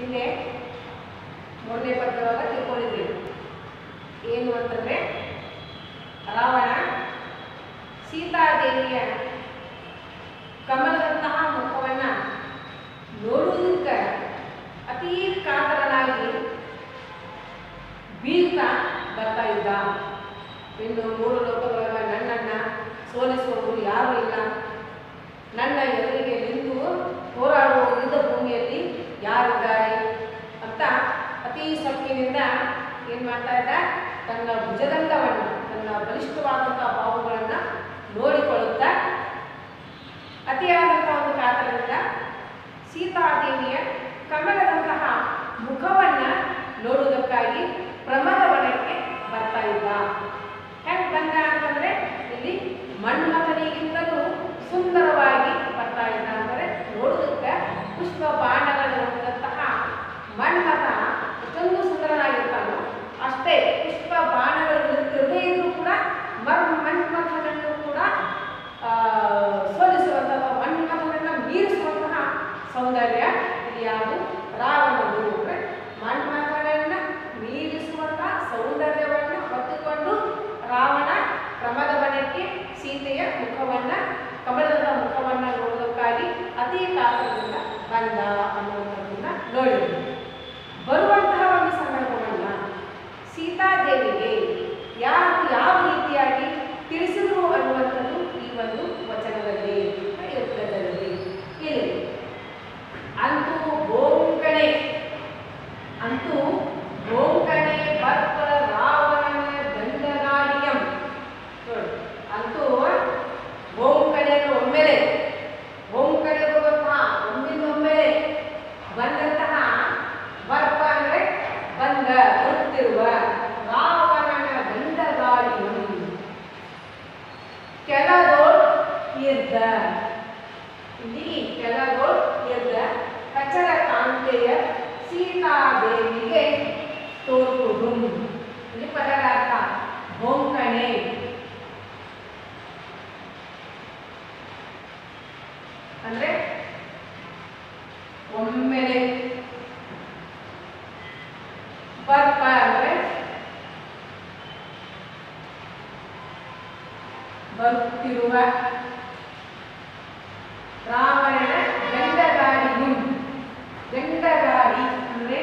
ನಿನ್ನೆ ಮೂರನೇ ಪದ್ಯವಾಗ ತಿಳ್ಕೊಂಡಿದ್ವಿ ಏನು ಅಂತಂದ್ರೆ ರಾವಣ ಸೀತಾದೇವಿಯ ಕಮಲದಂತಹ ಮುಖವನ್ನ ನೋಡುವುದಕ್ಕೆ ಅತೀ ಕಾತರನಾಗಿ ಬೀಳ್ತಾ ಬರ್ತಾ ಇದ್ದ ಇನ್ನು ಮೂರು ಲೋಕದೊಳಗ ನನ್ನನ್ನ ಸೋಲಿಸುವವರು ಯಾರೂ ಇಲ್ಲ ನನ್ನ ಎದುರಿಗೆ ನಿಂತು ಹೋರಾಡುವ ಯುದ್ಧ ಭೂಮಿಯಲ್ಲಿ ಯಾರಿದ್ದಾರೆ ಅಂತ ಅತಿ ಸೊಕ್ಕಿನಿಂದ ಏನು ಮಾಡ್ತಾ ಇದ್ದ ತನ್ನ ಭುಜದಂಡವನ್ನು ತನ್ನ ಬಲಿಷ್ಠವಾದಂಥ ಬಾಹುಗಳನ್ನು ನೋಡಿಕೊಳ್ಳುತ್ತಾ ಅತಿಯಾದಂಥ ಒಂದು ಕಾತರದಿಂದ ಸೀತಾದೇವಿಯ ಕಮಲದಂತಹ ಮುಖವನ್ನು ನೋಡುವುದಕ್ಕಾಗಿ ಪ್ರಮದವನಕ್ಕೆ ಬರ್ತಾ ಇದ್ದ ಹೆಂಗೆ ಬಂದ ಅಂತಂದ್ರೆ ಇಲ್ಲಿ ಮನ್ಮಥನಿಗಿಂತಲೂ ಸುಂದರವಾಗಿ ಬರ್ತಾ ಇದ್ದ ಅಂದರೆ ನೋಡುವುದಕ್ಕೆ ಪುಷ್ಪ ಬಾಣಗಳು ಹೊಂದಂತಹ ಮನ್ಮಥ ಎಷ್ಟೊಂದು ಸುಂದರನಾಗಿರ್ತಾನೋ ಅಷ್ಟೇ ಪುಷ್ಪ ಬಾಣಗಳು ಇರದೇ ಇದ್ರೂ ಕೂಡ ಮರ್ ಮನ್ಮಥನನ್ನು ಕೂಡ ಆ, ಸೋಲಿಸುವಂತಹ ಮನ್ಮಥನನ್ನ ಮೀರಿಸುವಂತಹ ಸೌಂದರ್ಯ ಇಲ್ಲಿ ಯಾವುದು ರಾವಣದು ಅಂದ್ರೆ ಮನ್ಮಥನನ್ನ ಮೀರಿಸುವಂತಹ ಸೌಂದರ್ಯವನ್ನು ಹೊತ್ತುಕೊಂಡು ರಾವಣ ಕ್ರಮದ ಬನಕ್ಕೆ ಸೀತೆಯ ಮುಖವನ್ನ ಕಮಲದ ಮುಖವನ್ನ ನೋಡುವುದಕ್ಕಾಗಿ ಅತಿ ಕಾಲದಿಂದ ಬಂದ ಅನ್ನುವಂಥದ್ದನ್ನ ನೋಡಿದ್ವಿ ಬರುವಂತಹ ಒಂದು ಸಂದರ್ಭವನ್ನ ಸೀತಾದೇವಿಗೆ ಯಾರು ಯಾವ ರೀತಿಯಾಗಿ ತಿಳಿಸಿದ್ರು ಅನ್ನುವಂಥದ್ದು ಈ ಒಂದು ವಚನದಲ್ಲಿ ಇರುತ್ತದಲ್ಲಿ ಇಲ್ಲಿ ಅಂತೂ ಗೋಂಕಣೆ ಅಂತೂ ಗೋಂಕಣೆ ಬರ್ಪರ ರಾವಣನ ದಂಡಗಾಡಿಯಂ ನೋಡಿ ಅಂತೂ ಗೋಂಕಣೆಯನ್ನು ಒಮ್ಮೆಲೆ ಗೋಂಕಣೆ ಬರುವಂತಹ ಒಮ್ಮಿಂದೊಮ್ಮೆಲೆ ಬಂದಂತಹ ಬರ್ಪ ಅಂದರೆ ಬಂದ ಬರುತ್ತಿರುವ ರಾವಣನ ದಂಡಗಾಡಿಯಂ ಕೆಲದೋಳ್ ಇದ್ದ ಇಲ್ಲಿ ಕೆಲದೋಳ್ ಇದ್ದ ಕಚರ ಕಾಂತೆಯ ಸೀತಾದೇವಿಗೆ ತೋರುವುದು ಇಲ್ಲಿ ಪದದ ಅರ್ಥ ಗೊಂಕಣೆ ಅಂದ್ರೆ ಒಮ್ಮೆಲೆ ಬರ್ಪ ಅಂದ್ರೆ ಬರುತ್ತಿರುವ ರಾವಣನ ಗಂಡಗಾಡಿ ಗಂಡಗಾಡಿ ಅಂದ್ರೆ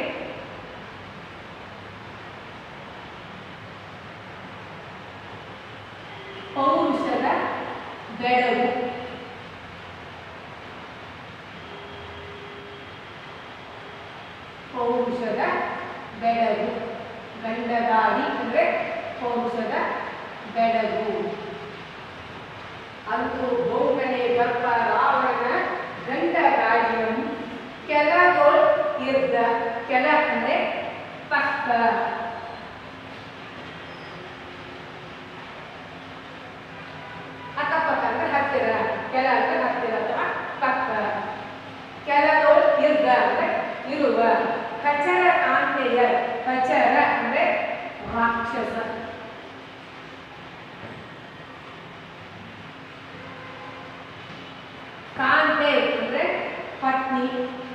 ಪೌರುಷದ ಬೆಳಗು ಪೌರುಷದ ಬೆಳಗು ಗಂಡಗಾಡಿ ಅಂದ್ರೆ ಪೌರುಷದ ಬೆಳಗು ಅಂತೂ ಗೋಕಣೆ ಬರ್ಪ ರಾವಣನ ಗಂಡ ಗಾಡಿಯನ್ನು ಕೆಲಗೋಳ್ ಇರ್ದ ಕೆಲ ಅಂದ್ರೆ ಪಕ್ಕ ಅಕ್ಕಪಕ್ಕ ಅಂದ್ರೆ ಹತ್ತಿರ ಕೆಲ ಅಂದ್ರೆ ಹತ್ತಿರ ಅಥವಾ ಪಕ್ಕ ಕೆಲಗೋಳ್ ಇರ್ದ ಅಂದ್ರೆ ಇರುವ ಕಚರ ಕಾಂತೆಯ ಕಚರ ಅಂದ್ರೆ ರಾಕ್ಷಸ ಕಾಂತೆ ಅಂದ್ರೆ ಪತ್ನಿ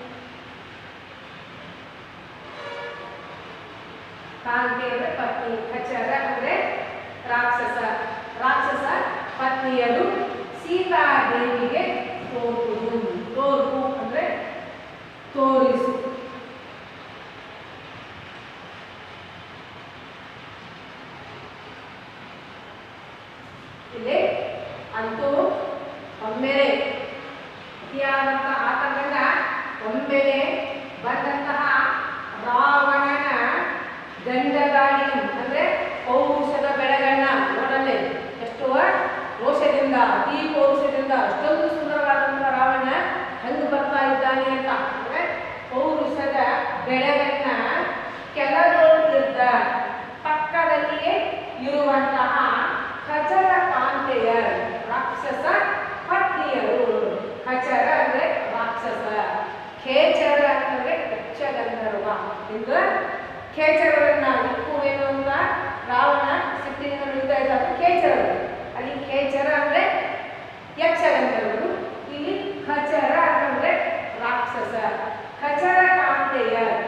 ಕಾಂತೆ ಅಂದ್ರೆ ಪತ್ನಿ ಖಚರ ಅಂದ್ರೆ ರಾಕ್ಷಸ ರಾಕ್ಷಸ ಪತ್ನಿಯರು ಸೀತಾದೇವಿಗೆ ತೋರುವುದು ತೋರು ಅಂದ್ರೆ ತೋರಿಸು ಇಲ್ಲಿ ಅಂತೂ ಒಮ್ಮೆಲೆ ಅತಿಯಾದಂಥ ಆತಂಕದಿಂದ ಒಮ್ಮೆಲೆ ಬಂದಂತಹ ರಾವಣನ ಗಂಡಗಾಡಿ ಅಂದ್ರೆ ಪೌರುಷದ ಬೆಳಗಣ್ಣ ನೋಡಲೆ ಎಷ್ಟು ರೋಷದಿಂದ ಅತಿ ಪೌರುಷದಿಂದ ಅಷ್ಟೊಂದು ಸುಂದರವಾದಂತಹ ರಾವಣ ಹೆಂಗ್ ಬರ್ತಾ ಇದ್ದಾನೆ ಅಂತ ಅಂದ್ರೆ ಪೌರುಷದ ಬೆಳಗನ್ನ ಕೆಲದೊಳಗಿದ್ದ ಪಕ್ಕದಲ್ಲಿಯೇ ಇರುವಂತಹ ಖಚರ ಕಾಂತೆಯ ರಾಕ್ಷಸ ಪತ್ನಿಯರು ಖಚರ ಅಂದ್ರೆ ರಾಕ್ಷಸ ಖೇಚರ ಅಂದ್ರೆ ಯಕ್ಷಗಂಧರ್ವ ಇಂದು ಖೇಚರರನ್ನ ಇಕ್ಕುವೇನು ಅಂತ ರಾವಣ ಸಿಟ್ಟಿನಿಂದ ನುಡಿತಾ ಇದ್ದ ಖೇಚರರು ಅಲ್ಲಿ ಖೇಚರ ಅಂದ್ರೆ ಯಕ್ಷಗಂಧರ್ವರು ಇಲ್ಲಿ ಖಚರ ಅಂತಂದ್ರೆ ರಾಕ್ಷಸ ಖಚರ ಕಾಂತೆಯ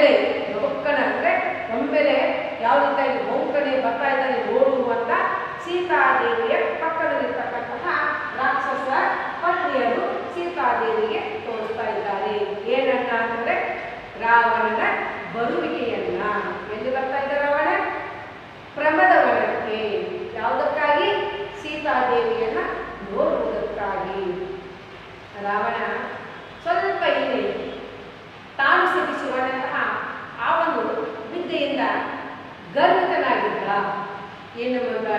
ಒಮ್ಮೆಲೆ ಒಕ್ಕನ ಅಂದರೆ ಒಮ್ಮೆಲೆ ಯಾವ ರೀತಿಯಾಗಿ ಬೊಂಕನೆ ಬರ್ತಾ ಇದ್ದಾನೆ ನೋಡುವಂತ ಸೀತಾದೇವಿಯ ಪಕ್ಕದಲ್ಲಿರ್ತಕ್ಕಂತಹ ರಾಕ್ಷಸ ಪತ್ನಿಯರು ಸೀತಾದೇವಿಗೆ ತೋರಿಸ್ತಾ ಇದ್ದಾರೆ ಏನನ್ನ ಅಂದರೆ ರಾವಣನ ಬರುವಿಕೆಯನ್ನ ಎಲ್ಲಿ ಬರ್ತಾ ಇದ್ದ ರಾವಣ ಪ್ರಮದವನಕ್ಕೆ ಯಾವುದಕ್ಕಾಗಿ ಸೀತಾದೇವಿಯನ್ನ ನೋಡುವುದಕ್ಕಾಗಿ ರಾವಣ ಸ್ವಲ್ಪ ಇಲ್ಲಿ ತಾನು ಸಿದ್ಧಿಸಿಕೊಂಡಂತಹ ಆ ಒಂದು ವಿದ್ಯೆಯಿಂದ ಗರ್ವಿತನಾಗಿದ್ದ ಏನು ಎಂಬ